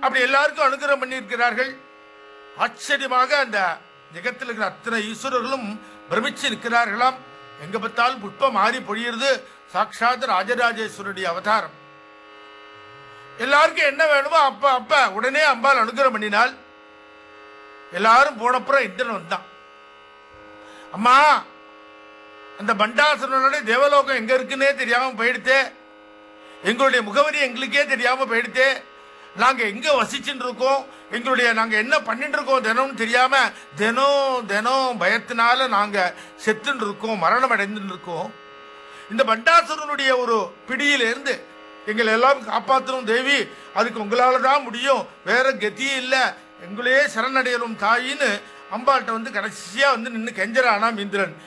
அப்படி எல்லாருக்கும் அனுகிரகம் பண்ணியிருக்கிறார்கள் ஆச்சரியமாக அந்த ஜெகத்தில் இருக்கிற அத்தனை ஈஸ்வரர்களும் பிரமிச்சு நிற்கிறார்களாம் எங்க பார்த்தாலும் புஷ்பம் மாறி பொழியிறது சாட்சாத் ராஜராஜேஸ்வருடைய அவதாரம் எல்லாருக்கும் என்ன வேணுமோ அப்ப அப்ப உடனே அம்பாள் அனுகிரகம் பண்ணினாள் எல்லாரும் போனப்புறம் இந்திரன் வந்தான் அம்மா அந்த பண்டாசுரனுடைய தேவலோகம் எங்க இருக்குன்னே தெரியாம போயிடுத்தே எங்களுடைய முகவரி எங்களுக்கே தெரியாம போயிடுத்தே நாங்க எங்க வசிச்சுட்டு இருக்கோம் எங்களுடைய நாங்க என்ன பண்ணிட்டு இருக்கோம் தினம்னு தெரியாம தினம் தினம் பயத்தினால நாங்க செத்துன்னு இருக்கோம் மரணம் அடைந்துட்டு இருக்கோம் இந்த பண்டாசுரனுடைய ஒரு பிடியிலிருந்து எங்களை எல்லாம் காப்பாற்றணும் தேவி அதுக்கு உங்களால தான் முடியும் வேற கதியே இல்லை எங்களையே சரணடையணும் தாயின்னு அம்பாள்கிட்ட வந்து கடைசியா வந்து நின்று கெஞ்சறானாம் இந்திரன்